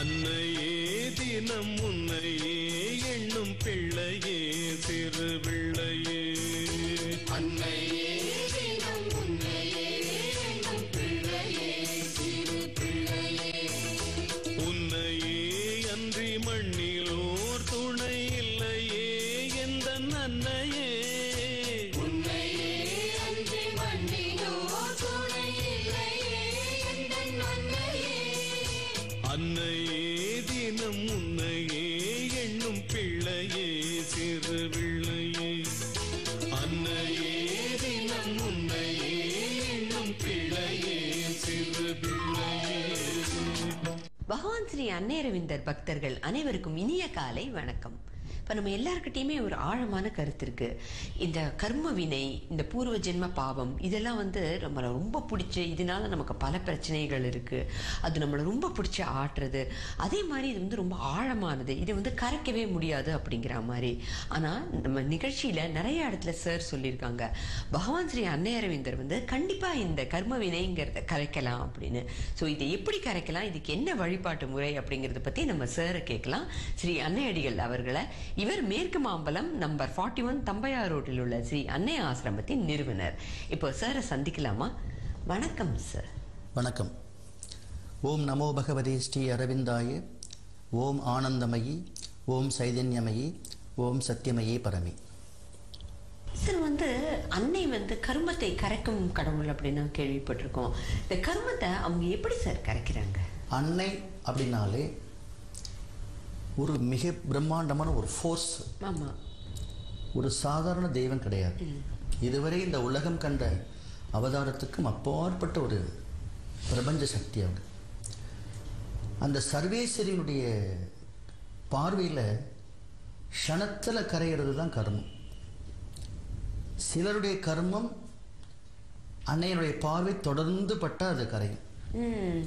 அன்னையே தினம் உன்னையே எண்ணும் பிள்ளையே சிறு பிள்ளையே அன்னையே தினம் உன்னையே எண்ணும் பிள்ளையே சிறு பிள்ளையே உன்னையே அன்றி மண்ணிலோர் துணை இல்லையே எந்த அன்னையே உன்னையே அன்றி மண்ணிலோ துணை இல்லையே எந்தன் அன்னையே அன்னையே தினம் உன்னையே எண்ணும் பிள்ளையே சிறு பிள்ளையே அன்னையே தினம் உன்னையே எண்ணும் பிள்ளையே சிறு பிள்ளையே பகவான் ஸ்ரீ அன்னையரவிந்தர் பக்தர்கள் அனைவருக்கும் இனிய காலை வணக்கம் இப்போ நம்ம எல்லாருக்கிட்டையுமே ஒரு ஆழமான கருத்து இருக்கு இந்த கர்ம வினை இந்த பூர்வ ஜென்ம பாவம் இதெல்லாம் வந்து நம்மளை ரொம்ப பிடிச்ச இதனால நமக்கு பல பிரச்சனைகள் இருக்கு அது நம்மளை ரொம்ப பிடிச்சி ஆட்டுறது அதே மாதிரி இது வந்து ரொம்ப ஆழமானது இது வந்து கரைக்கவே முடியாது அப்படிங்கிற மாதிரி ஆனால் நம்ம நிகழ்ச்சியில் நிறைய இடத்துல சார் சொல்லியிருக்காங்க பகவான் ஸ்ரீ அன்னையரவிந்தர் வந்து கண்டிப்பாக இந்த கர்ம வினைங்கிறத கரைக்கலாம் அப்படின்னு ஸோ இதை எப்படி கரைக்கலாம் இதுக்கு என்ன வழிபாட்டு முறை அப்படிங்கிறத பற்றி நம்ம சாரை கேட்கலாம் ஸ்ரீ அன்னையடிகள் அவர்களை இவர் மேற்கு Mambalam number forty one Thambaiah ரோட்டில் உள்ள ஸ்ரீ அன்னை ஆசிரமத்தின் நிறுவனர் இப்போ சாரை சந்திக்கலாமா வணக்கம் சார் வணக்கம் ஓம் நமோ பகவதி ஸ்ரீ அரவிந்தாய ஓம் ஆனந்தமயி ஓம் சைதன்யமயி ஓம் சத்தியமயி பரமி சார் வந்து அன்னை வந்து கர்மத்தை கரைக்கும் கடவுள் அப்படின்னு கேள்விப்பட்டிருக்கோம் இந்த கர்மத்தை அவங்க எப்படி சார் கரைக்கிறாங்க அன்னை அப்படின்னாலே ஒரு மிக பிரம்மாண்டமான ஒரு ஃபோர்ஸ் ஆமாம் ஒரு சாதாரண தெய்வம் கிடையாது இதுவரை இந்த உலகம் கண்ட அவதாரத்துக்கும் அப்பாற்பட்ட ஒரு பிரபஞ்ச சக்தி அவங்க அந்த சர்வேஸ்வரியினுடைய பார்வையில் க்ஷணத்தில் கரையிறது தான் கர்மம் சிலருடைய கர்மம் அன்னையனுடைய பார்வை தொடர்ந்து பட்டால் அது கரையும் ம்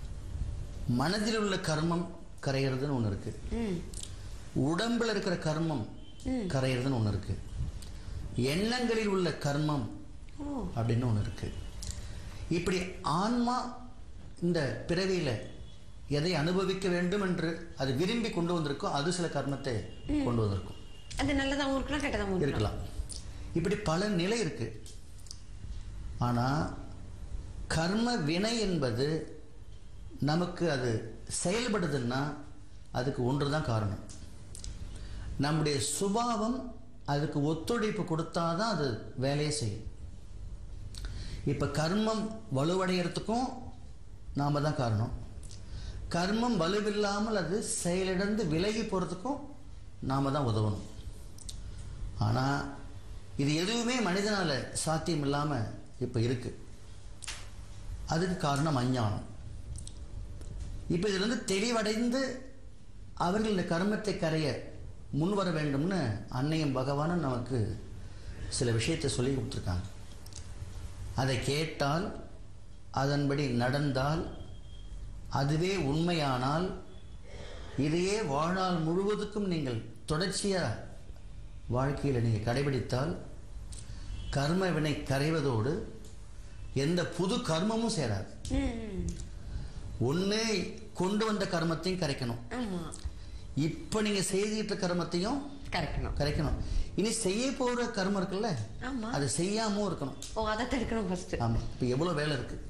மனதில் உள்ள கர்மம் கரையிறதுன்னு ஒன்று இருக்கு ம் உடம்புல இருக்கிற கர்மம் கரையிறதுன்னு ஒன்று இருக்கு எண்ணங்களில் உள்ள கர்மம் ஓ அப்படின்னு ஒன்று இருக்கு இப்படி ஆன்மா இந்த பிறவியில் எதை அனுபவிக்க வேண்டும் என்று அது விரும்பி கொண்டு வந்திருக்கோ அது சில கர்மத்தை கொண்டு வந்திருக்கும் அது நல்லதாகவும் இருக்கலாம் கெட்டதாகவும் இருக்கலாம் இருக்கலாம் இப்படி பல நிலை இருக்கு ஆனால் கர்ம வினை என்பது நமக்கு அது செயல்படுதுன்னா அதுக்கு ஒன்று தான் காரணம் நம்முடைய சுபாவம் அதுக்கு ஒத்துழைப்பு கொடுத்தாதான் அது வேலையை செய்யும் இப்போ கர்மம் வலுவடைகிறதுக்கும் நாம் தான் காரணம் கர்மம் வலுவில்லாமல் அது செயலிழந்து விலகி போகிறதுக்கும் நாம் தான் உதவணும் ஆனால் இது எதுவுமே மனிதனால் சாத்தியம் இல்லாமல் இப்போ இருக்குது அதுக்கு காரணம் அஞ்ஞானம் இப்போ இதிலிருந்து தெளிவடைந்து அவர்கள் இந்த கர்மத்தை கரைய முன்வர வேண்டும்னு அன்னையும் பகவானும் நமக்கு சில விஷயத்தை சொல்லி கொடுத்துருக்காங்க அதை கேட்டால் அதன்படி நடந்தால் அதுவே உண்மையானால் இதையே வாழ்நாள் முழுவதுக்கும் நீங்கள் தொடர்ச்சியாக வாழ்க்கையில் நீங்கள் கடைபிடித்தால் கர்ம வினை கரைவதோடு எந்த புது கர்மமும் சேராது ம் ஒன்று கொண்டு வந்த கர்மத்தையும் கரைக்கணும் ஆமாம் இப்போ நீங்கள் செய்துகிட்ட கர்மத்தையும் கரெக்டணும் கரைக்கணும் இனி செய்ய போகிற கர்மம் இருக்குல்ல ஆமா. அது செய்யாமல் இருக்கணும் ஓ அதை தடுக்கணும் ஃபர்ஸ்ட் ஆமாம் இப்போ எவ்வளோ வேலை இருக்குது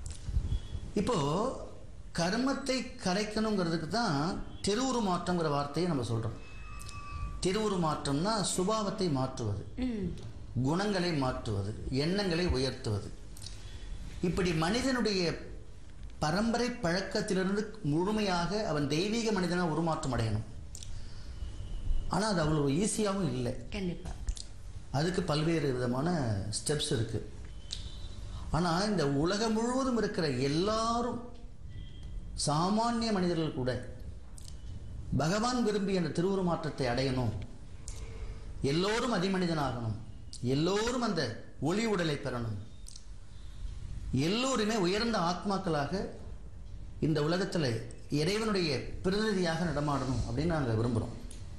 இப்போது கர்மத்தை கரைக்கணுங்கிறதுக்கு தான் திருவுரு மாற்றங்கிற வார்த்தையை நம்ம சொல்கிறோம் திருவுரு மாற்றம்னா சுபாவத்தை மாற்றுவது ம் குணங்களை மாற்றுவது எண்ணங்களை உயர்த்துவது இப்படி மனிதனுடைய பரம்பரை பழக்கத்திலிருந்து முழுமையாக அவன் தெய்வீக மனிதனாக உருமாற்றம் அடையணும் ஆனால் அது அவ்வளோ ஈஸியாகவும் இல்லை கண்டிப்பா அதுக்கு பல்வேறு விதமான ஸ்டெப்ஸ் இருக்குது ஆனால் இந்த உலகம் முழுவதும் இருக்கிற எல்லாரும் சாமானிய மனிதர்கள் கூட பகவான் விரும்பிய அந்த திருவுருமாற்றத்தை அடையணும் எல்லோரும் அதிமனிதனாகணும் எல்லோரும் அந்த ஒளி உடலை பெறணும் எல்லோருமே உயர்ந்த ஆத்மாக்களாக இந்த உலகத்தில் இறைவனுடைய பிரதிநிதியாக நடமாடணும் அப்படின்னு நாங்கள் விரும்புகிறோம்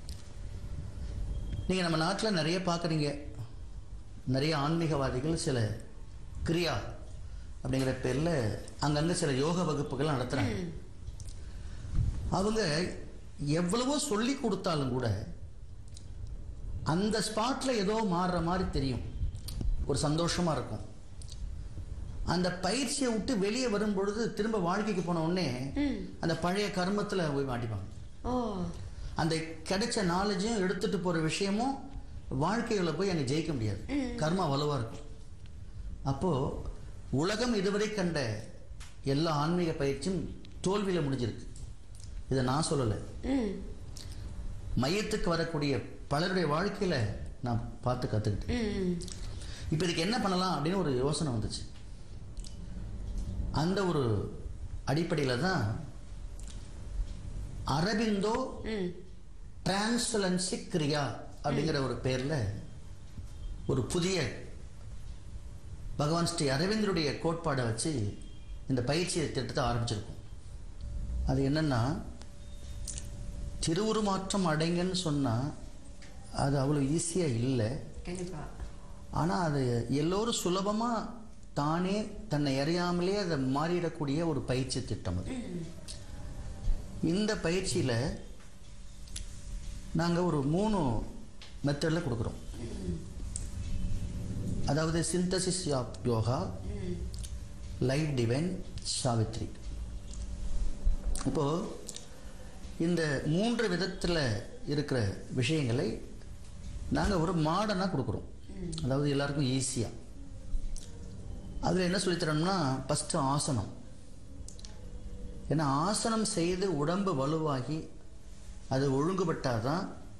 நீங்கள் நம்ம நாட்டில் நிறைய பார்க்குறீங்க நிறைய ஆன்மீகவாதிகள் சில கிரியா அப்படிங்கிற பேரில் அங்கங்கே சில யோக வகுப்புகள் நடத்துகிறாங்க அவங்க எவ்வளவோ சொல்லி கொடுத்தாலும் கூட அந்த ஸ்பாட்ல ஏதோ மாறுற மாதிரி தெரியும் ஒரு சந்தோஷமா இருக்கும் அந்த பயிற்சியை விட்டு வெளியே வரும் பொழுது திரும்ப வாழ்க்கைக்கு போன உடனே அந்த பழைய கர்மத்துல போய் மாட்டிப்பாங்க ஓ அந்த கிடைச்ச நாலேஜையும் எடுத்துட்டு போற விஷயமும் வாழ்க்கையில போய் அங்கே ஜெயிக்க முடியாது கர்மா வலுவா இருக்கும் அப்போ உலகம் இதுவரை கண்ட எல்லா ஆன்மீக பயிற்சியும் தோல்வியில முடிஞ்சிருக்கு இதை நான் சொல்லலை ம் மையத்துக்கு வரக்கூடிய பலருடைய வாழ்க்கையில நான் பார்த்து கத்துக்கிட்டேன் ம் இப்போ இதுக்கு என்ன பண்ணலாம் அப்படின்னு ஒரு யோசனை வந்துச்சு அந்த ஒரு அடிப்படையில் தான் அரபிந்தோ ம் டிரான்ஸ்லன்சி கிரியா அப்படிங்கிற ஒரு பேரில் ஒரு புதிய பகவான் ஸ்ரீ அரவிந்தருடைய கோட்பாடை வச்சு இந்த பயிற்சி திட்டத்தை ஆரம்பிச்சிருக்கோம் அது என்னன்னா திருவுருமாற்றம் அடைங்கன்னு சொன்னால் அது அவ்வளோ ஈஸியாக இல்லை கண்டிப்பா ஆனால் அது எல்லோரும் சுலபமாக தானே தன்னை அறியாமலே அதை மாறிடக்கூடிய ஒரு பயிற்சி திட்டம் அது இந்த பயிற்சியில் நாங்கள் ஒரு மூணு மெத்தடில் கொடுக்குறோம் அதாவது synthesis of yoga life divine Savitri இப்போது இந்த மூன்று விதத்தில் இருக்கிற விஷயங்களை நாங்கள் ஒரு மாடர்னாக கொடுக்குறோம் அதாவது எல்லாருக்கும் ஈஸியாக அதில் என்ன சொல்லித்தரோம்னா ஃபஸ்ட்டு ஆசனம் ஏன்னா ஆசனம் செய்து உடம்பு வலுவாகி அது ஒழுங்குபட்டாதான்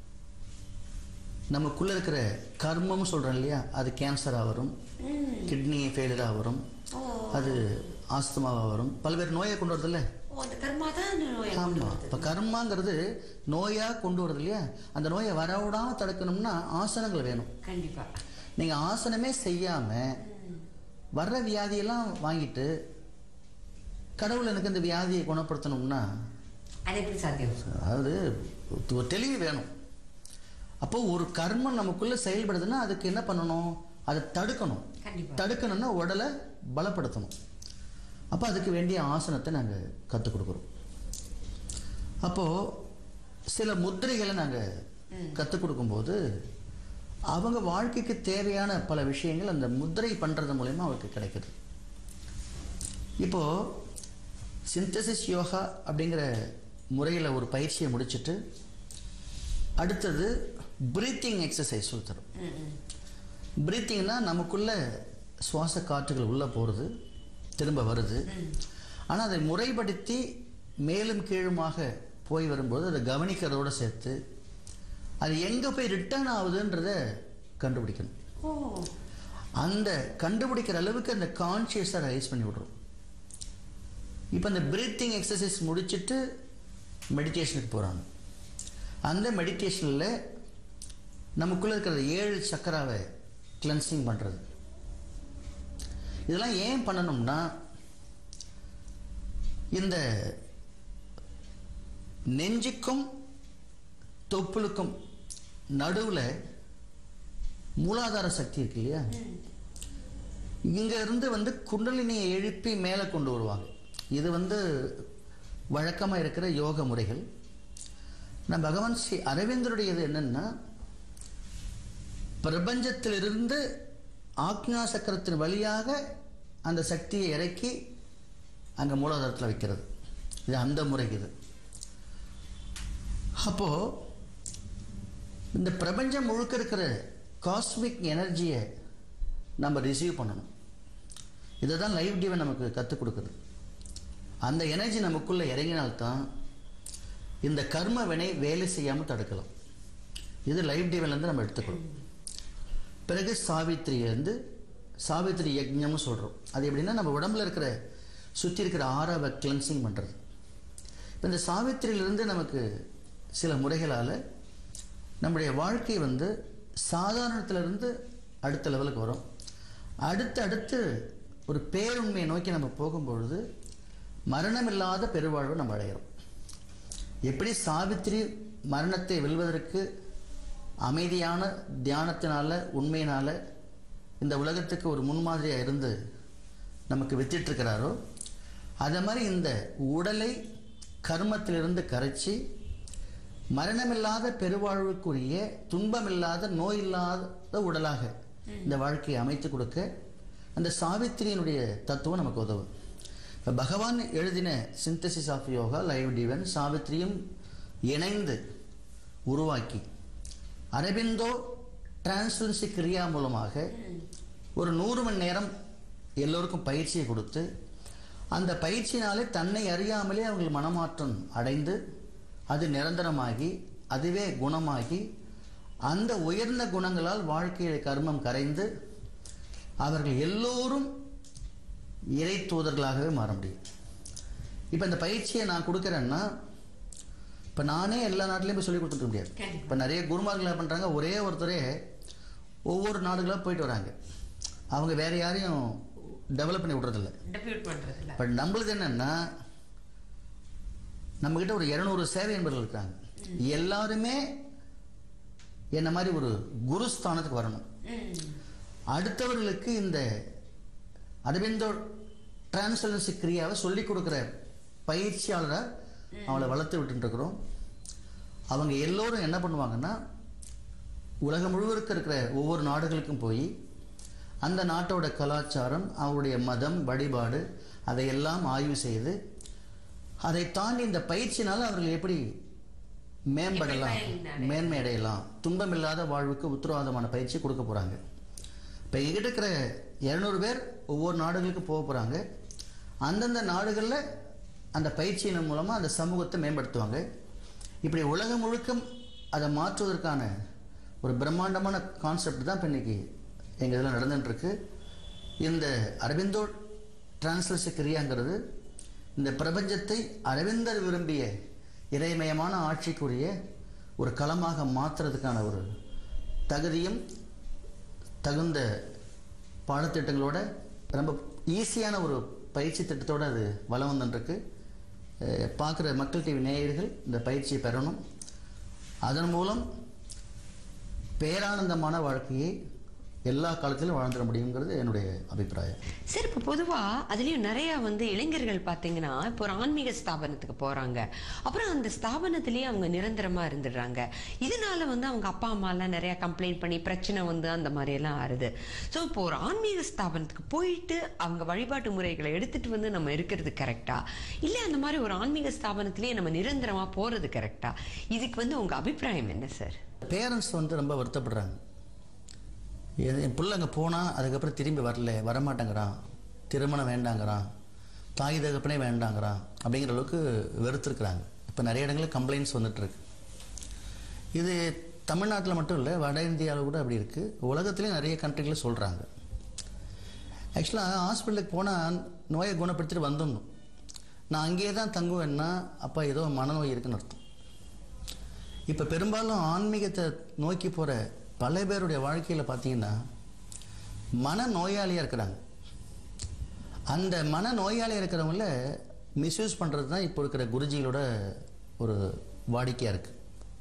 நமக்குள்ளே இருக்கிற கர்மம் சொல்கிறோம் இல்லையா அது கேன்சராக வரும் கிட்னி ஃபெயிலியராக வரும் அது ஆஸ்துமாவாக வரும் பல்வேறு நோயை கொண்டு வருதுல்ல ஓ அந்த கர்மா தான் அந்த நோயை கொண்டு ஆமாம் வருது. இப்போ கர்மாங்கிறது நோயாக கொண்டு வருது இல்லையா அந்த நோயை வரவிடாமல் தடுக்கணும்னா ஆசனங்கள் வேணும் கண்டிப்பா நீங்கள் ஆசனமே செய்யாமல் வர்ற வியாதியெல்லாம் வாங்கிட்டு கடவுள் எனக்கு இந்த வியாதியை குணப்படுத்தணும்னா அது எப்படி சாத்தியம் அதாவது ஒரு தெளிவு வேணும் அப்போ ஒரு கர்மம் நமக்குள்ள செயல்படுதுன்னா அதுக்கு என்ன பண்ணணும் அதை தடுக்கணும் கண்டிப்பா தடுக்கணும்னா உடலை பலப்படுத்தணும் அப்போ அதுக்கு வேண்டிய ஆசனத்தை நாங்கள் கற்றுக் கொடுக்குறோம் அப்போது சில முத்திரைகளை நாங்கள் கற்றுக் கொடுக்கும்போது அவங்க வாழ்க்கைக்கு தேவையான பல விஷயங்கள் அந்த முத்திரை பண்ணுறது மூலயமா அவருக்கு கிடைக்குது இப்போது சிந்தசிஸ் யோகா அப்படிங்கிற முறையில் ஒரு பயிற்சியை முடிச்சுட்டு அடுத்தது பிரீத்திங் எக்ஸசைஸ் சொல்லித்தரும் பிரீத்திங்னா நமக்குள்ள சுவாச காற்றுகள் உள்ளே போகிறது திரும்ப வருது ஆனால் அதை முறைப்படுத்தி மேலும் கீழுமாக போய் வரும்போது அதை கவனிக்கிறதோட சேர்த்து அது எங்கே போய் ரிட்டர்ன் ஆகுதுன்றத கண்டுபிடிக்கணும் ஓ அந்த கண்டுபிடிக்கிற அளவுக்கு அந்த கான்சியஸை ரைஸ் பண்ணி விடுறோம் இப்போ அந்த பிரீத்திங் எக்ஸசைஸ் முடிச்சுட்டு மெடிடேஷனுக்கு போகிறாங்க அந்த மெடிடேஷனில் நமக்குள்ளே இருக்கிற ஏழு சக்கராவை கிளென்சிங் பண்ணுறது இதெல்லாம் ஏன் பண்ணணும்னா இந்த நெஞ்சுக்கும் தொப்புளுக்கும் நடுவில் மூலாதார சக்தி இருக்கு இல்லையா இங்க இருந்து வந்து குண்டலினியை எழுப்பி மேலே கொண்டு வருவாங்க இது வந்து வழக்கமாக இருக்கிற யோக முறைகள் நான் பகவான் ஸ்ரீ அரவிந்தருடையது என்னன்னா பிரபஞ்சத்திலிருந்து ஆக்ஞா சக்கரத்தின் வழியாக அந்த சக்தியை இறக்கி அங்கே மூலாதாரத்தில் வைக்கிறது இது அந்த முறை இது அப்போது இந்த பிரபஞ்சம் முழுக்க இருக்கிற காஸ்மிக் எனர்ஜியை நம்ம ரிசீவ் பண்ணணும் இதை தான் லைஃப் டிவன் நமக்கு கற்றுக் கொடுக்குது அந்த எனர்ஜி நமக்குள்ளே இறங்கினால்தான் இந்த கர்ம வினை வேலை செய்யாமல் தடுக்கலாம் இது லைஃப் டிவன்லேருந்து நம்ம எடுத்துக்கணும் பிறகு சாவித்திரியிலேருந்து சாவித்திரி யஜ்ஞம்னு சொல்கிறோம் அது எப்படின்னா நம்ம உடம்புல இருக்கிற சுற்றி இருக்கிற ஆறாவை கிளென்சிங் பண்ணுறது இப்போ இந்த சாவித்திரியிலிருந்து நமக்கு சில முறைகளால் நம்முடைய வாழ்க்கை வந்து சாதாரணத்திலிருந்து அடுத்த லெவலுக்கு வரும் அடுத்து அடுத்து ஒரு பேருண்மையை நோக்கி நம்ம போகும்பொழுது மரணமில்லாத பெருவாழ்வை நம்ம அடைகிறோம் எப்படி சாவித்திரி மரணத்தை வெல்வதற்கு அமைதியான தியானத்தினால உண்மையினால இந்த உலகத்துக்கு ஒரு முன்மாதிரியாக இருந்து நமக்கு வித்திட்டு இருக்கிறாரோ அதே மாதிரி இந்த உடலை கர்மத்திலிருந்து கரைச்சி மரணமில்லாத பெருவாழ்வுக்குரிய துன்பமில்லாத நோயில்லாத உடலாக இந்த வாழ்க்கையை அமைத்து கொடுக்க அந்த சாவித்திரியினுடைய தத்துவம் நமக்கு உதவும் இப்போ பகவான் எழுதின synthesis of yoga life divine சாவித்திரியும் இணைந்து உருவாக்கி அரபிந்தோ டிரான்ஸ்பரன்சி கிரியா மூலமாக ஒரு நூறு மணி நேரம் எல்லோருக்கும் பயிற்சியை கொடுத்து அந்த பயிற்சியினாலே தன்னை அறியாமலே அவங்கள் மனமாற்றம் அடைந்து அது நிரந்தரமாகி அதுவே குணமாகி அந்த உயர்ந்த குணங்களால் வாழ்க்கையில் கர்மம் கரைந்து அவர்கள் எல்லோரும் இறை தூதர்களாகவே மாற முடியும் இப்போ இந்த பயிற்சியை நான் கொடுக்குறேன்னா இப்போ நானே எல்லா நாட்டிலையும் போய் சொல்லி கொடுத்துருக்க முடியாது கண்டிப்பா. இப்போ நிறைய குருமார்கள் என்ன பண்ணுறாங்க ஒரே ஒருத்தரே ஒவ்வொரு நாடுகளாக போயிட்டு வராங்க அவங்க வேற யாரையும் டெவலப் பண்ணி விடுறதில்ல டெபியூட் பண்றதுல பட் நம்மளுது என்னன்னா நம்மக்கிட்ட ஒரு இரநூறு சேவை என்பவர்கள் இருக்காங்க எல்லாருமே என்ன மாதிரி ஒரு குருஸ்தானத்துக்கு வரணும் அடுத்தவர்களுக்கு இந்த அரவிந்தோ டிரான்ஸ்பரன்சி கிரியாவை சொல்லிக் கொடுக்குற பயிற்சியாளரை அவளை வளர்த்து விட்டுட்டு இருக்கிறோம் அவங்க எல்லோரும் என்ன பண்ணுவாங்கன்னா உலகம் முழுவதுக்கு இருக்கிற ஒவ்வொரு நாடுகளுக்கும் போய் அந்த நாட்டோட கலாச்சாரம் அவருடைய மதம் வழிபாடு அதையெல்லாம் ஆய்வு செய்து அதை தாண்டி இந்த பயிற்சினால அவர்கள் எப்படி மேம்படலாம் எப்படி பயனடையலாம்? மேன்மை அடையலாம் துன்பமில்லாத வாழ்வுக்கு உத்தரவாதமான பயிற்சி கொடுக்க போகிறாங்க இப்போ எங்கிட்ட இருக்கிற இரநூறு பேர் ஒவ்வொரு நாடுகளுக்கு போக போகிறாங்க அந்தந்த நாடுகளில் அந்த பயிற்சியின் மூலமாக அந்த சமூகத்தை மேம்படுத்துவாங்க இப்படி உலகம் முழுக்க அதை மாற்றுவதற்கான ஒரு பிரம்மாண்டமான கான்செப்ட் தான் இப்போ இன்னைக்கு எங்கள் இதில் நடந்துட்டுருக்கு இந்த அரவிந்தோ டிரான்ஸ்லர்ஸ் கிரியாங்கிறது இந்த பிரபஞ்சத்தை அரவிந்தர் விரும்பிய இறைமயமான ஆட்சிக்குரிய ஒரு களமாக மாற்றுறதுக்கான ஒரு தகுதியும் தகுந்த பாடத்திட்டங்களோட ரொம்ப ஈஸியான ஒரு பயிற்சி திட்டத்தோடு அது வலம் வந்துட்டுருக்கு பார்க்குற மக்கள் டிவி நேயர்கள் இந்த பயிற்சியை பெறணும் அதன் மூலம் பேரானந்தமான வாழ்க்கையை எல்லா காலத்திலும் வாழ்ந்துட முடியுங்கிறது என்னுடைய அபிப்பிராயம் சரி இப்போ பொதுவா அதுலயும் நிறைய வந்து இளைஞர்கள் பாத்தீங்கன்னா இப்போ ஒரு ஆன்மீக ஸ்தாபனத்துக்கு போறாங்க அப்புறம் அந்த ஸ்தாபனத்திலேயே அவங்க நிரந்தரமா இருந்துடுறாங்க இதனால வந்து அவங்க அப்பா அம்மா எல்லாம் நிறைய கம்ப்ளைண்ட் பண்ணி பிரச்சனை வந்து அந்த மாதிரி எல்லாம் ஆறுது ஸோ இப்போ ஒரு ஆன்மீக ஸ்தாபனத்துக்கு போயிட்டு அவங்க வழிபாட்டு முறைகளை எடுத்துட்டு வந்து நம்ம இருக்கிறது கரெக்டா இல்ல அந்த மாதிரி ஒரு ஆன்மீக ஸ்தாபனத்திலேயே நம்ம நிரந்தரமா போறது கரெக்டா இதுக்கு வந்து உங்க அபிப்பிராயம் என்ன சார் பேரண்ட்ஸ் வந்து ரொம்ப வருத்தப்படுறாங்க என் என் பிள்ளை அங்கே போனால் அதுக்கப்புறம் திரும்பி வரல வரமாட்டேங்கிறான் திருமணம் வேண்டாங்கிறான் தாய் தகப்பனே வேண்டாங்கிறான் அப்படிங்கிற அளவுக்கு வெறுத்துருக்குறாங்க இப்போ நிறைய இடங்களில் கம்ப்ளைண்ட்ஸ் வந்துட்டுருக்கு இது தமிழ்நாட்டில் மட்டும் இல்லை வட இந்தியாவில் கூட அப்படி இருக்குது உலகத்துலேயும் நிறைய கண்ட்ரிகளில் சொல்கிறாங்க ஆக்சுவலாக ஹாஸ்பிட்டலுக்கு போனால் நோயை குணப்படுத்திட்டு வந்துடணும் நான் அங்கேயே தான் தங்குவேன்னா அப்போ ஏதோ மனநோய் இருக்குன்னு அர்த்தம் இப்போ பெரும்பாலும் ஆன்மீகத்தை நோக்கி போகிற பல பேருடைய வாழ்க்கையில் பார்த்தீங்கன்னா மன நோயாளியாக இருக்கிறாங்க அந்த மன நோயாளியாக இருக்கிறவங்கள மிஸ்யூஸ் பண்ணுறது தான் இப்போ இருக்கிற குருஜிகளோட ஒரு வாடிக்கையாக இருக்குது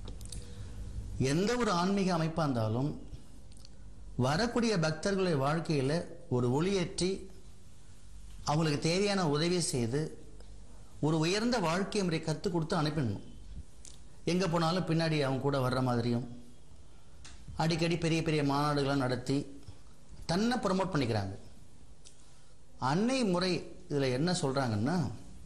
எந்த ஒரு ஆன்மீக அமைப்பாக இருந்தாலும் வரக்கூடிய பக்தர்களுடைய வாழ்க்கையில் ஒரு ஒளியேற்றி அவங்களுக்கு தேவையான உதவி செய்து ஒரு உயர்ந்த வாழ்க்கை முறை கற்றுக் கொடுத்து அனுப்பிடணும் எங்கே போனாலும் பின்னாடி அவங்க கூட வர்ற மாதிரியும் அடிக்கடி பெரிய பெரிய மாநாடுகளாக நடத்தி தன்னை ப்ரமோட் பண்ணிக்கிறாங்க அன்னை முறை இதில் என்ன சொல்கிறாங்கன்னா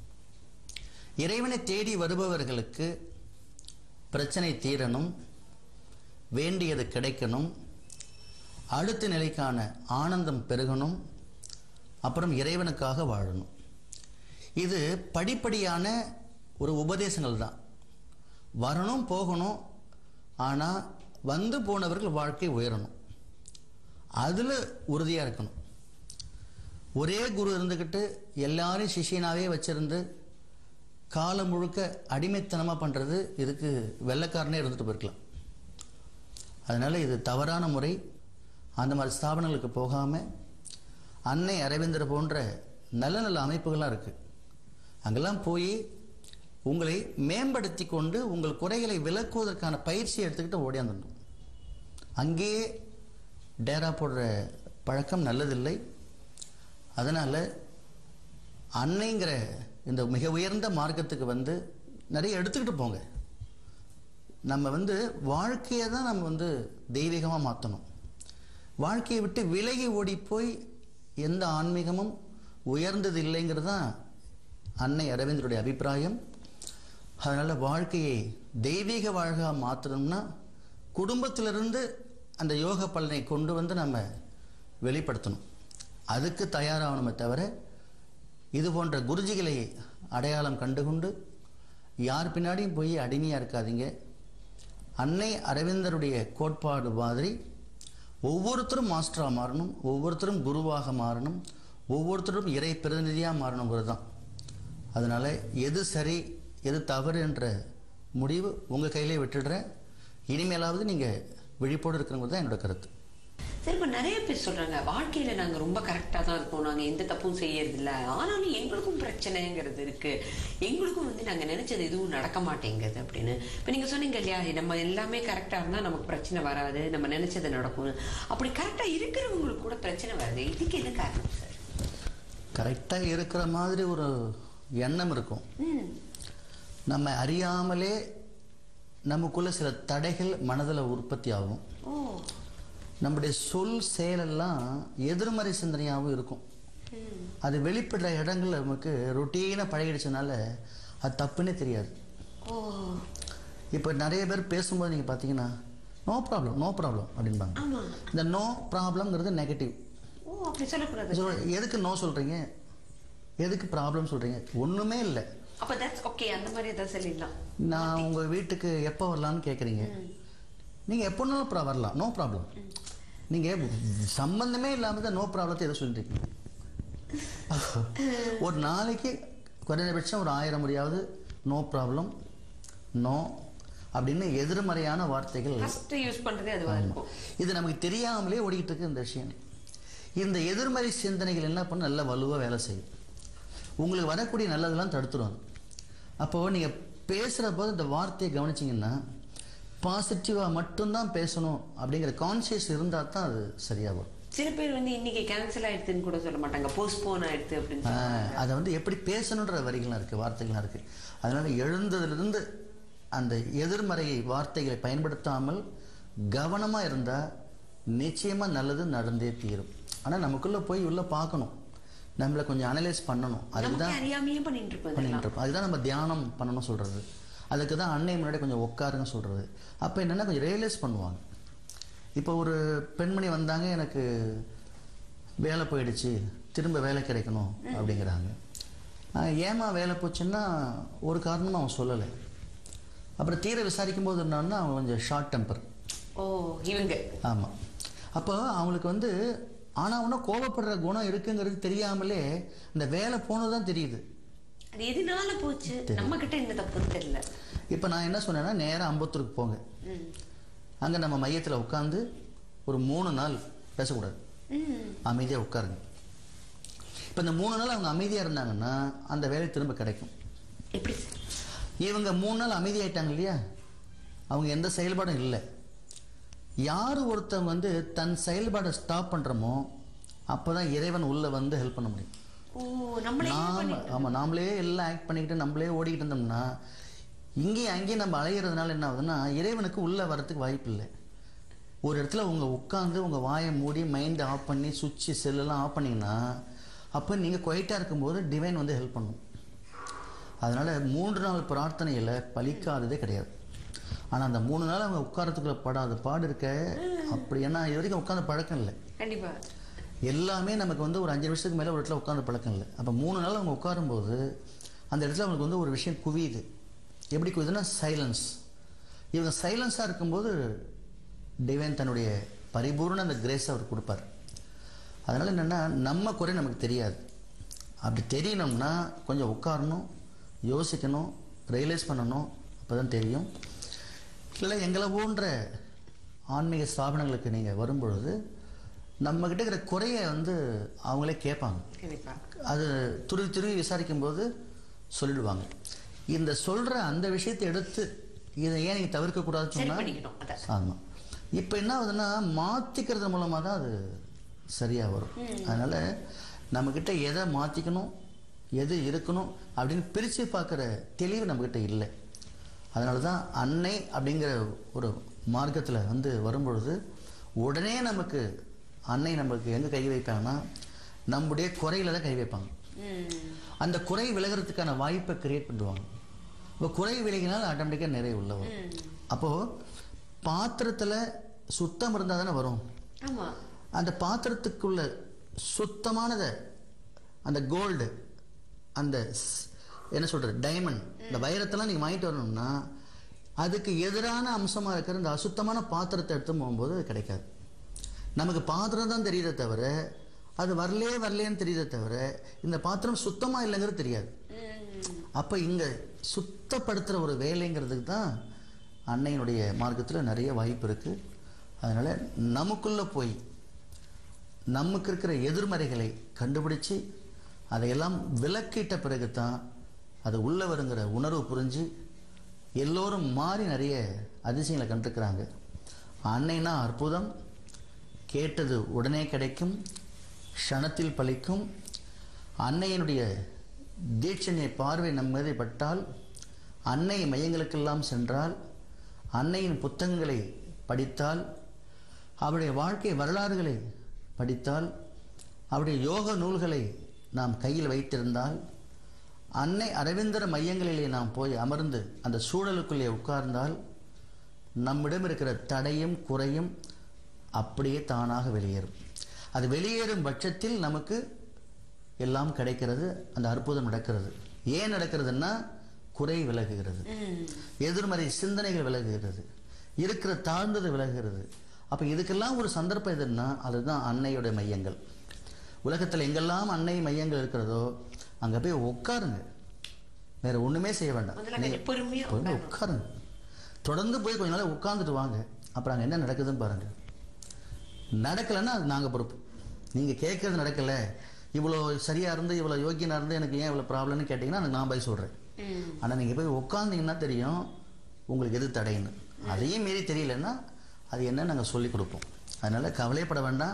இறைவனை தேடி வருபவர்களுக்கு பிரச்சனை தீரணும் வேண்டியது கிடைக்கணும் அடுத்த நிலைக்கான ஆனந்தம் பெருகணும் அப்புறம் இறைவனுக்காக வாழணும் இது படிப்படியான ஒரு உபதேசங்கள் தான் வரணும் போகணும் ஆனால் வந்து போனவர்கள் வாழ்க்கை உயரணும் அதில் உறுதியாக இருக்கணும் ஒரே குரு இருந்துக்கிட்டு எல்லாரையும் சிஷியனாகவே வச்சிருந்து காலம் முழுக்க அடிமைத்தனமாக பண்ணுறது இதுக்கு வெள்ளைக்காரனே இருந்துட்டு போயிருக்கலாம் அதனால் இது தவறான முறை அந்த மாதிரி ஸ்தாபனங்களுக்கு போகாமல் அன்னை அரவிந்தர் போன்ற நல்ல நல்ல அமைப்புகள்லாம் இருக்குது அங்கெல்லாம் போய் உங்களை மேம்படுத்தி கொண்டு உங்கள் குறைகளை விளக்குவதற்கான பயிற்சியை எடுத்துக்கிட்டு ஓடியாந்துடணும் அங்கேயே டேரா போடுற பழக்கம் நல்லதில்லை அதனால் அன்னைங்கிற இந்த மிக உயர்ந்த மார்க்கத்துக்கு வந்து நிறைய எடுத்துக்கிட்டு போங்க நம்ம வந்து வாழ்க்கையை தான் நம்ம வந்து தெய்வீகமாக மாற்றணும் வாழ்க்கையை விட்டு விலகி ஓடி போய் எந்த ஆன்மீகமும் உயர்ந்தது இல்லைங்கிறது தான் அன்னை அரவிந்தருடைய அபிப்பிராயம் அதனால் வாழ்க்கையை தெய்வீக வாழ்கா மாற்றணும்னா குடும்பத்திலிருந்து அந்த யோக பலனை கொண்டு வந்து நம்ம வெளிப்படுத்தணும் அதுக்கு தயாராகணுமே தவிர இது போன்ற குருஜிகளை அடையாளம் கண்டுகொண்டு யார் பின்னாடியும் போய் அடிமையாக இருக்காதீங்க அன்னை அரவிந்தருடைய கோட்பாடு மாதிரி ஒவ்வொருத்தரும் மாஸ்டராக மாறணும் ஒவ்வொருத்தரும் குருவாக மாறணும் ஒவ்வொருத்தரும் இறை பிரதிநிதியாக மாறணுங்கிறது தான் அதனால் எது சரி எது தவறு என்ற முடிவு உங்கள் கையிலே விட்டுடுறேன் இனிமேலாவது நீங்கள் விழிப்போடு இருக்கணுங்கிறது தான் என்னோட கருத்து சரி இப்ப நிறைய பேர் சொல்றாங்க வாழ்க்கையில நாங்க ரொம்ப கரெக்டா தான் இருப்போம் நாங்க எந்த தப்பும் செய்யறது இல்ல ஆனாலும் எங்களுக்கும் பிரச்சனைங்கிறது இருக்கு எங்களுக்கும் வந்து நாங்க நினைச்சது எதுவும் நடக்க மாட்டேங்குது அப்படின்னு இப்ப நீங்க சொன்னீங்க இல்லையா நம்ம எல்லாமே கரெக்டா இருந்தா நமக்கு பிரச்சனை வராது நம்ம நினைச்சது நடக்கும் அப்படி கரெக்டா இருக்கிறவங்களுக்கு கூட பிரச்சனை வருது இதுக்கு என்ன காரணம் சார் கரெக்டாக இருக்கிற மாதிரி ஒரு எண்ணம் இருக்கும் ம் நம்ம அறியாமலே நமக்குள்ள சில தடைகள் மனதில் உற்பத்தி ஆகும் ஓ நம்முடைய சொல் செயலெல்லாம் எதிர்மறை சிந்தனையாகவும் இருக்கும் ம் அது வெளிப்படுற இடங்கள் நமக்கு ரொட்டீனாக பழகிடுச்சனால அது தப்புன்னே தெரியாது ஓ இப்போ நிறைய பேர் பேசும்போது நீங்கள் பார்த்தீங்கன்னா நோ ப்ராப்ளம் நோ ப்ராப்ளம் அப்படின்பாங்க ஆமா இந்த நோ ப்ராப்ளம்ங்கிறது நெகட்டிவ் ஓ அப்படி சொல்லக்கூடாது சொல்ற- எதுக்கு நோ சொல்கிறீங்க எதுக்கு ப்ராப்ளம் சொல்கிறீங்க ஒன்றுமே இல்லை அப்ப தட்ஸ் ஓகே அந்த மாதிரி ஏதாவது சொல்லிடலாம் நான் உங்கள் வீட்டுக்கு எப்போ வரலான்னு கேட்குறீங்க நீங்கள் எப்போனாலும் ப்ரா வரலாம் நோ ப்ராப்ளம் நீங்கள் சம்பந்தமே இல்லாமல் தான் நோ ப்ராப்ளத்தை எதை சொல்லிட்டு ஒரு நாளைக்கு குறைந்தபட்சம் ஒரு ஆயிரம் முறையாவது நோ ப்ராப்ளம் நோ அப்படின்னு எதிர்மறையான வார்த்தைகள் ஃபர்ஸ்ட் யூஸ் பண்றதே அதுவா இருக்கும் இது நமக்கு தெரியாமலே ஓடிக்கிட்டு இருக்கு இந்த விஷயம் இந்த எதிர்மறை சிந்தனைகள் என்ன பண்ண நல்ல வலுவாக வேலை செய்யும் உங்களுக்கு வரக்கூடிய நல்லதெல்லாம் தடுத்துரும் அது. அப்போ நீங்கள் பேசுகிற போது இந்த வார்த்தையை கவனிச்சிங்கன்னா பாசிட்டிவாக மட்டும்தான் பேசணும் அப்படிங்கிற கான்சியஸ் இருந்தால் தான் அது சரியாக வரும் சில பேர் வந்து இன்னைக்கு கேன்சல் ஆயிடுதுன்னு கூட சொல்ல மாட்டாங்க போஸ்ட்போன் ஆயிடுது அப்படின்னு சொல்லுவாங்க. ஆஹ், அதை வந்து எப்படி பேசணுன்ற வரிகள்லாம் இருக்குது வார்த்தைகள்லாம் இருக்குது அதனால் எழுந்ததிலிருந்து அந்த எதிர்மறை வார்த்தைகளை பயன்படுத்தாமல் கவனமாக இருந்தால் நிச்சயமாக நல்லது நடந்தே தீரும் ஆனால் நமக்குள்ளே போய் உள்ளே பார்க்கணும் நம்மளை கொஞ்சம் அனலைஸ் பண்ணணும் அதுக்கு நமக்கு தான் அறியாமையே பண்ணிட்டு இருப்போம் இதெல்லாம். பண்ணிட்டு இருப்போம் அதுதான் நம்ம தியானம் பண்ணணும் சொல்கிறது அதுக்கு தான் அன்னை முன்னாடி கொஞ்சம் உட்காருங்க சொல்கிறது அப்போ என்னென்னா கொஞ்சம் ரியலைஸ் பண்ணுவாங்க இப்போ ஒரு பெண்மணி வந்தாங்க எனக்கு வேலை போயிடுச்சு திரும்ப வேலை கிடைக்கணும் அப்படிங்கிறாங்க ஆஹ், ஏம்மா வேலை போச்சுன்னா ஒரு காரணமும் அவன் சொல்லலை அப்புறம் தீர விசாரிக்கும் போது என்னன்னா அவன் கொஞ்சம் ஷார்ட் டெம்பர் ஓ இவங்க ஆமாம் அப்போ அவங்களுக்கு வந்து ஆனால் ஒன்றும் கோபப்படுற குணம் இருக்குங்கிறது தெரியாமலே இந்த வேலை போனது தான் தெரியுது அது எதனால போச்சு நம்ம கிட்ட என்ன தப்புன்னு தெரியல இப்போ நான் என்ன சொன்னேன்னா நேராக அம்பத்தூருக்கு போங்க ம். அங்கே நம்ம மையத்தில் உட்காந்து ஒரு மூணு நாள் பேசக்கூடாது ம். அமைதியாக உட்காருங்க இப்போ இந்த மூணு நாள் அவங்க அமைதியாக இருந்தாங்கன்னா அந்த வேலை திரும்ப கிடைக்கும் எப்படி சார்? இவங்க மூணு நாள் அமைதியாயிட்டாங்க இல்லையா அவங்க எந்த செயல்பாடும் இல்லை யார் ஒருத்தன் வந்து தன் செயல்பாடை ஸ்டாப் பண்ணுறோமோ அப்போ தான் இறைவன் உள்ளே வந்து ஹெல்ப் பண்ண முடியும் ஓ நம்மளே என்ன நாம பண்ணிட்டு- ஆமாம் நாமளே எல்லாம் ஆக்ட் பண்ணிக்கிட்டு நம்மளே ஓடிக்கிட்டு இருந்தோம்னா இங்கேயும் அங்கேயும் நம்ம அலையிறதுனால என்ன ஆகுதுன்னா இறைவனுக்கு உள்ளே வரத்துக்கு வாய்ப்பு இல்லை ஒரு இடத்துல உங்க உட்காந்து உங்கள் வாயை மூடி மைண்டை ஆஃப் பண்ணி சுவிட்சு செல்லெல்லாம் ஆஃப் பண்ணிங்கன்னா அப்போ நீங்கள் குவைட்டாக இருக்கும்போது டிவைன் வந்து ஹெல்ப் பண்ணும் அதனால் மூன்று நாள் பிரார்த்தனையில் பலிக்காததே கிடையாது ஆனால் அந்த மூணு நாள் அவங்க உட்காரத்துக்குள்ள படாத பாடு இருக்க அப்படி ஏன்னா இது வரைக்கும் உட்காந்து பழக்கம் இல்லை கண்டிப்பா எல்லாமே நமக்கு வந்து ஒரு அஞ்சு நிமிஷத்துக்கு மேலே ஒரு இடத்துல உட்காந்து பழக்கம் இல்லை அப்போ மூணு நாள் அவங்க உட்காரும்போது அந்த இடத்துல அவங்களுக்கு வந்து ஒரு விஷயம் குவியுது எப்படி குவியுதுன்னா சைலன்ஸ் இவங்க சைலன்ஸாக இருக்கும்போது டிவைன் தன்னுடைய பரிபூர்ண அந்த கிரேஸ் அவர் கொடுப்பார் அதனால் என்னென்னா நம்ம குறை நமக்கு தெரியாது அப்படி தெரியணும்னா கொஞ்சம் உட்காரணும் யோசிக்கணும் ரியலைஸ் பண்ணணும் அப்போ தான் தெரியும் இல்லை எங்களை போன்ற ஆன்மீக ஸ்தாபனங்களுக்கு நீங்கள் வரும்பொழுது நம்மக்கிட்ட இருக்கிற குறையை வந்து அவங்களே கேட்பாங்க கண்டிப்பா அது துருவி துருவி விசாரிக்கும் போது சொல்லிடுவாங்க இந்த சொல்கிற அந்த விஷயத்தை எடுத்து இதை ஏன் நீங்கள் தவிர்க்கக்கூடாதுன்னு சரி சொன்னால் பண்ணிக்கணும் அதான் ஆமாம் இப்போ என்ன ஆகுதுன்னா மாற்றிக்கிறது மூலமாக தான் அது சரியாக வரும் அதனால் நம்மக்கிட்ட எதை மாற்றிக்கணும் எது இருக்கணும் அப்படின்னு பிரித்து பார்க்குற தெளிவு நம்மக்கிட்ட இல்லை அதனால தான் அன்னை அப்படிங்கிற ஒரு மார்க்கத்தில் வந்து வரும்பொழுது உடனே நமக்கு அன்னை நமக்கு எங்கே கை வைப்பாங்கன்னா நம்முடைய குறையில தான் கை வைப்பாங்க அந்த குறை விலகிறதுக்கான வாய்ப்பை கிரியேட் பண்ணுவாங்க இப்போ குறை விலகினால் ஆட்டோமேட்டிக்காக நிறைய உள்ள வரும் அப்போது பாத்திரத்தில் சுத்தம் இருந்தால் தானே வரும் ஆமா அந்த பாத்திரத்துக்குள்ள சுத்தமானதை அந்த கோல்டு அந்த ஸ்- என்ன சொல்றது டைமண்ட் இந்த வைரத்தெல்லாம் நீங்கள் வாங்கிட்டு வரணும்னா அதுக்கு எதிரான அம்சமாக இருக்கிற இந்த அசுத்தமான பாத்திரத்தை எடுத்து போகும்போது அது கிடைக்காது நமக்கு பாத்திரம் தான் தெரியுதே தவிர அது வரலே வரலேன்னு தெரியுதே தவிர இந்த பாத்திரம் சுத்தமாக இல்லைங்கிறது தெரியாது அப்போ இங்கே சுத்தப்படுத்துகிற ஒரு வேலைங்கிறதுக்கு தான் அன்னையினுடைய மார்க்கத்தில் நிறைய வாய்ப்பு இருக்குது அதனால் நமக்குள்ளே போய் நமக்கு இருக்கிற எதிர்மறைகளை கண்டுபிடிச்சு அதையெல்லாம் விலக்கிட்ட பிறகு தான் அது உள்ள வருங்கிற உணர்வு புரிஞ்சு எல்லோரும் மாறி நிறைய அதிசயங்களை கண்டிருக்கிறாங்க அன்னைனா அற்புதம் கேட்டது உடனே கிடைக்கும் க்ஷணத்தில் பலிக்கும் அன்னையினுடைய தீட்சணிய பார்வை நம் மீது பட்டால் அன்னை மையங்களுக்கெல்லாம் சென்றால் அன்னையின் புத்தகங்களை படித்தால் அவருடைய வாழ்க்கை வரலாறுகளை படித்தால் அவருடைய யோக நூல்களை நாம் கையில் வைத்திருந்தால் அன்னை அரவிந்தர மையங்களிலே நாம் போய் அமர்ந்து அந்த சூழலுக்குள்ளே உட்கார்ந்தால் நம்மிடம் இருக்கிற தடையும் குறையும் அப்படியே தானாக வெளியேறும் அது வெளியேறும் பட்சத்தில் நமக்கு எல்லாம் கிடைக்கிறது அந்த அற்புதம் நடக்கிறது ஏன் நடக்கிறதுன்னா குறை விலகுகிறது எதிர்மறை சிந்தனைகள் விலகுகிறது இருக்கிற தாழ்ந்தது விலகுகிறது அப்போ இதுக்கெல்லாம் ஒரு சந்தர்ப்பம் எதுன்னா அதுதான் அன்னையோட மையங்கள் உலகத்தில் எங்கெல்லாம் அன்னை மையங்கள் இருக்கிறதோ அங்கே போய் உட்காருங்க வேற ஒன்றுமே செய்ய வேண்டாம் முதல்ல கொஞ்சம் பொறுமையா பொறுமையா உட்காருங்க தொடர்ந்து போய் கொஞ்ச நாள் உட்காந்துட்டு வாங்க அப்புறம் அங்கே என்ன நடக்குதுன்னு பாருங்க நடக்கலைன்னா அது நாங்கள் பொறுப்பு நீங்கள் கேட்கறது நடக்கல இவ்வளோ சரியாக இருந்து இவ்வளோ யோக்கியனாக இருந்து எனக்கு ஏன் இவ்வளோ ப்ராப்ளம்னு கேட்டிங்கன்னா அதுக்கு நான் போய் சொல்கிறேன் ஆனால் நீங்கள் போய் உட்காந்தீங்கன்னா தெரியும் உங்களுக்கு எது தடைன்னு அதையும் மீறி தெரியலன்னா அது என்ன நாங்கள் சொல்லி கொடுப்போம் அதனால் கவலைப்பட வேண்டாம்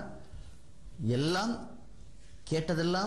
எல்லாம் கேட்டதெல்லாம்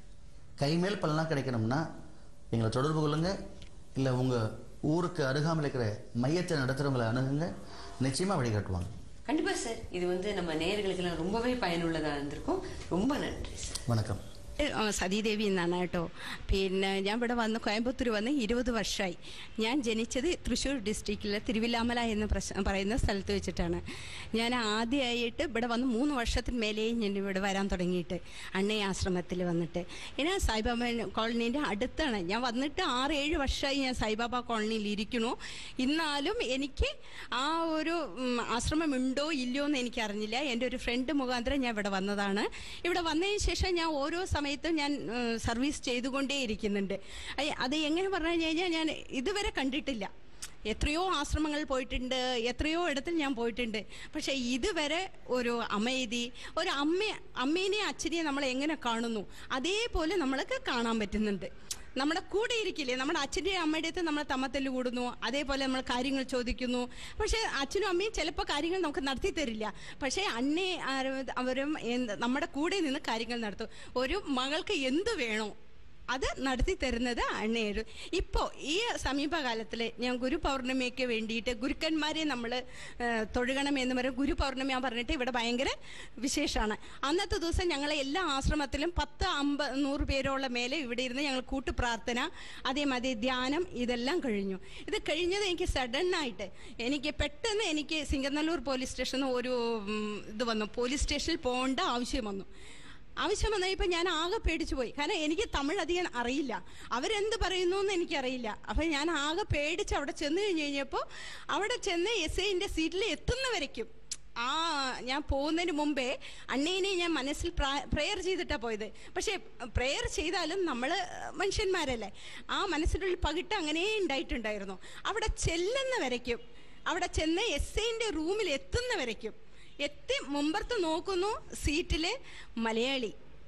கைமேல் பலனாக கிடைக்கணும்னா எங்களை தொடர்பு கொள்ளுங்க இல்லை உங்கள் ஊருக்கு அருகாமையில் இருக்கிற மையத்தை நடத்துகிறவங்களை அணுகுங்க நிச்சயமாக வழிகாட்டுவாங்க கண்டிப்பா சார் இது வந்து நம்ம நேயர்களுக்கெல்லாம் ரொம்பவே பயனுள்ளதா இருந்திருக்கும் ரொம்ப நன்றி சார் வணக்கம் ആ, സതീദേവി എന്നാണ് കേട്ടോ പിന്നെ ഞാൻ ഇവിടെ വന്ന് കോയമ്പത്തൂർ വന്ന് ഇരുപത് വർഷമായി ഞാൻ ജനിച്ചത് തൃശ്ശൂർ ഡിസ്ട്രിക്റ്റിലെ തിരുവില്ലാമല എന്ന് പ്രശ പറയുന്ന സ്ഥലത്ത് വെച്ചിട്ടാണ് ഞാൻ ആദ്യമായിട്ട് ഇവിടെ വന്ന് മൂന്ന് വർഷത്തിന് മേലെയും ഞാൻ ഇവിടെ വരാൻ തുടങ്ങിയിട്ട് അണ്ണയ ആശ്രമത്തിൽ വന്നിട്ട് ഞാൻ സായിബാബ കോളനീൻ്റെ അടുത്താണ് ഞാൻ വന്നിട്ട് ആറ് ഏഴ് വർഷമായി ഞാൻ സായിബാബ കോളനിയിൽ ഇരിക്കണു എന്നാലും എനിക്ക് ആ ഒരു ഉം, ആശ്രമം ഉണ്ടോ ഇല്ലയോ എന്ന് എനിക്ക് അറിഞ്ഞില്ല എൻ്റെ ഒരു ഫ്രണ്ട് മുഖാന്തരം ഞാൻ ഇവിടെ വന്നതാണ് ഇവിടെ വന്നതിന് ശേഷം ഞാൻ ഓരോ സമയത്തും ഞാൻ ഉം, സർവീസ് ചെയ്തുകൊണ്ടേ ഇരിക്കുന്നുണ്ട് അയ് അത് എങ്ങനെ പറഞ്ഞു കഴിഞ്ഞാൽ ഞാൻ ഇതുവരെ കണ്ടിട്ടില്ല എത്രയോ ആശ്രമങ്ങൾ പോയിട്ടുണ്ട് എത്രയോ ഇടത്തിൽ ഞാൻ പോയിട്ടുണ്ട് പക്ഷേ ഇതുവരെ ഒരു അമേതി ഒരു അമ്മ അമ്മേനെയും അച്ഛനെയും നമ്മൾ എങ്ങനെ കാണുന്നു അതേപോലെ നമ്മൾക്ക് കാണാൻ പറ്റുന്നുണ്ട് നമ്മുടെ കൂടെ ഇരിക്കില്ലേ നമ്മുടെ അച്ഛൻ്റെയും അമ്മയുടെ അടുത്ത് നമ്മൾ തമ്മത്തല്ല് കൂടുന്നു അതേപോലെ നമ്മൾ കാര്യങ്ങൾ ചോദിക്കുന്നു പക്ഷേ അച്ഛനും അമ്മയും ചിലപ്പോൾ കാര്യങ്ങൾ നമുക്ക് നടത്തി തരില്ല പക്ഷേ അന്നേ ആരും- അവരും എന്ത് നമ്മുടെ കൂടെ നിന്ന് കാര്യങ്ങൾ നടത്തും ഒരു മകൾക്ക് എന്ത് വേണോ അത് നടത്തി തരുന്നത് അണ്ണയായിരുന്നു ഇപ്പോൾ ഈ സമീപകാലത്തിൽ ഞാൻ ഗുരു പൗർണമിക്ക് വേണ്ടിയിട്ട് ഗുരുക്കന്മാരെ നമ്മൾ തൊഴുകണം എന്ന് പറയും ഗുരു പൗർണമി ഞാൻ പറഞ്ഞിട്ട് ഇവിടെ ഭയങ്കര വിശേഷമാണ് അന്നത്തെ ദിവസം ഞങ്ങളെ എല്ലാ ആശ്രമത്തിലും പത്ത് അമ്പത് നൂറ് പേരോളം മേലെ ഇവിടെ ഇരുന്ന് ഞങ്ങൾ കൂട്ടു പ്രാർത്ഥന അതേമാതിരി ധ്യാനം ഇതെല്ലാം കഴിഞ്ഞു ഇത് കഴിഞ്ഞത് എനിക്ക് സഡൻ ആയിട്ട് എനിക്ക് പെട്ടെന്ന് എനിക്ക് സിംഗനല്ലൂർ പോലീസ് സ്റ്റേഷനിൽ ഒരു ഉം, ഇത് വന്നു പോലീസ് സ്റ്റേഷനിൽ പോകേണ്ട ആവശ്യം വന്നു ആവശ്യം വന്നപ്പോൾ ഞാൻ ആകെ പേടിച്ചു പോയി കാരണം എനിക്ക് തമിഴ് അധികം അറിയില്ല അവരെന്ത് പറയുന്നു എന്ന് എനിക്കറിയില്ല അപ്പം ഞാൻ ആകെ പേടിച്ച് അവിടെ ചെന്ന് കഴിഞ്ഞ് കഴിഞ്ഞപ്പോൾ അവിടെ ചെന്ന് എസ് ഐൻ്റെ സീറ്റിൽ എത്തുന്നവരയ്ക്കും ആ ഞാൻ പോകുന്നതിന് മുമ്പേ അണ്ണേനെ ഞാൻ മനസ്സിൽ പ്രെയർ ചെയ്തിട്ടാണ് പോയത് പക്ഷേ പ്രെയർ ചെയ്താലും നമ്മൾ മനുഷ്യന്മാരല്ലേ ആ മനസ്സിനുള്ളിൽ പകിട്ട് അങ്ങനെ ഉണ്ടായിട്ടുണ്ടായിരുന്നു അവിടെ ചെല്ലുന്ന വരയ്ക്കും അവിടെ ചെന്ന് എസ് ഐൻ്റെ റൂമിൽ എത്തുന്ന വരയ്ക്കും എത്തി മുമ്പത്ത് നോക്കുന്നു സീറ്റില് മലയാളി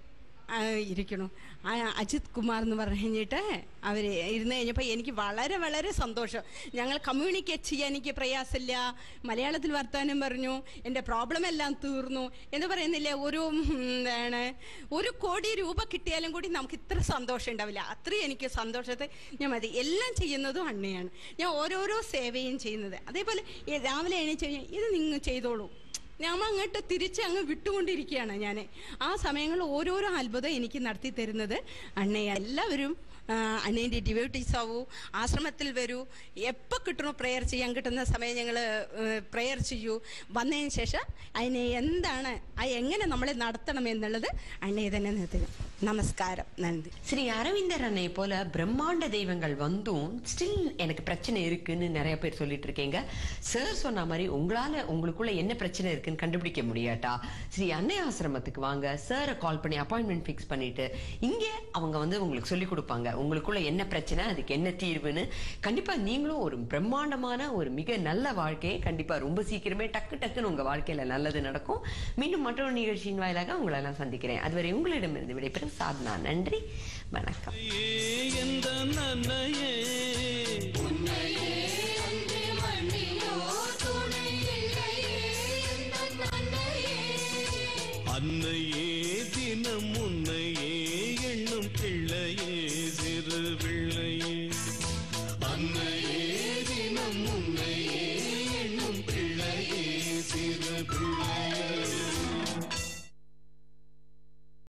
ആ, ഇരിക്കണു ആ അജിത് കുമാർ എന്ന് പറഞ്ഞു കഴിഞ്ഞിട്ട് അവർ ഇരുന്ന് കഴിഞ്ഞപ്പോൾ എനിക്ക് വളരെ വളരെ സന്തോഷം ഞങ്ങൾ കമ്മ്യൂണിക്കേറ്റ് ചെയ്യാൻ എനിക്ക് പ്രയാസമില്ല മലയാളത്തിൽ വർത്താനം പറഞ്ഞു എൻ്റെ പ്രോബ്ലം എല്ലാം തീർന്നു എന്ന് പറയുന്നില്ലേ ഒരു ഉം, എന്താണ് ഒരു കോടി രൂപ കിട്ടിയാലും കൂടി നമുക്ക് ഇത്ര സന്തോഷം ഉണ്ടാവില്ല അത്രയും എനിക്ക് സന്തോഷത്തെ ഞാൻ മതി എല്ലാം ചെയ്യുന്നതും അണ്ണയാണ് ഞാൻ ഓരോരോ സേവയും ചെയ്യുന്നത് അതേപോലെ ഈ രാവിലെ എണീച്ച് കഴിഞ്ഞാൽ ഇത് നിങ്ങൾ ചെയ്തോളൂ ഞാൻ അങ്ങോട്ട് തിരിച്ച് അങ്ങ് വിട്ടുകൊണ്ടിരിക്കുകയാണ് ഞാൻ ആ സമയങ്ങളിൽ ഓരോരോ അത്ഭുതം എനിക്ക് നടത്തി തരുന്നത് അണ്ണയ എല്ലാവരും ആ, അണ്ണേൻ്റെ ഡിവോട്ടീസ് ആവൂ ആശ്രമത്തിൽ വരൂ എപ്പോൾ കിട്ടണോ പ്രെയർ ചെയ്യാൻ കിട്ടുന്ന സമയം ഞങ്ങൾ പ്രെയർ ചെയ്യൂ വന്നതിന് ശേഷം അതിനെ എന്താണ് അത് എങ്ങനെ നമ്മളെ നടത്തണം എന്നുള്ളത് അണ്ണയെ തന്നെ നിർത്തുക നമസ്കാരം നന്ദി ஸ்ரீ அரவிந்தர் அன்னை போல பிரம்மாண்ட தெய்வங்கள் வந்தும் ஸ்டில் எனக்கு பிரச்சனை இருக்குன்னு நிறைய பேர் சொல்லிட்டு இருக்கீங்க சார் சொன்ன மாதிரி உங்களால உங்களுக்குள்ள என்ன பிரச்சனை இருக்குன்னு கண்டுபிடிக்க முடியாட்டா ஸ்ரீ அன்னை ஆசிரமத்துக்கு வாங்க சாரை கால் பண்ணி அப்பாயின்மெண்ட் ஃபிக்ஸ் பண்ணிட்டு இங்க அவங்க வந்து உங்களுக்கு சொல்லி கொடுப்பாங்க உங்களுக்குள்ள என்ன பிரச்சனை அதுக்கு என்ன தீர்வுன்னு கண்டிப்பா நீங்களும் ஒரு பிரம்மாண்டமான ஒரு மிக நல்ல வாழ்க்கையை கண்டிப்பா ரொம்ப சீக்கிரமே டக்கு டக்குன்னு உங்க வாழ்க்கையில நல்லது நடக்கும் மீண்டும் மற்றொரு நிகழ்ச்சியின் வாயிலாக உங்களை எல்லாம் சந்திக்கிறேன் அதுவரை உங்களிடமிருந்து விடைபெறும் சாதனா நன்றி வணக்கம் எந்த நன்னையே உன்னையே அன்றி மண்ணிலோ துணை இல்லையே எந்தன் அன்னையே அன்னையே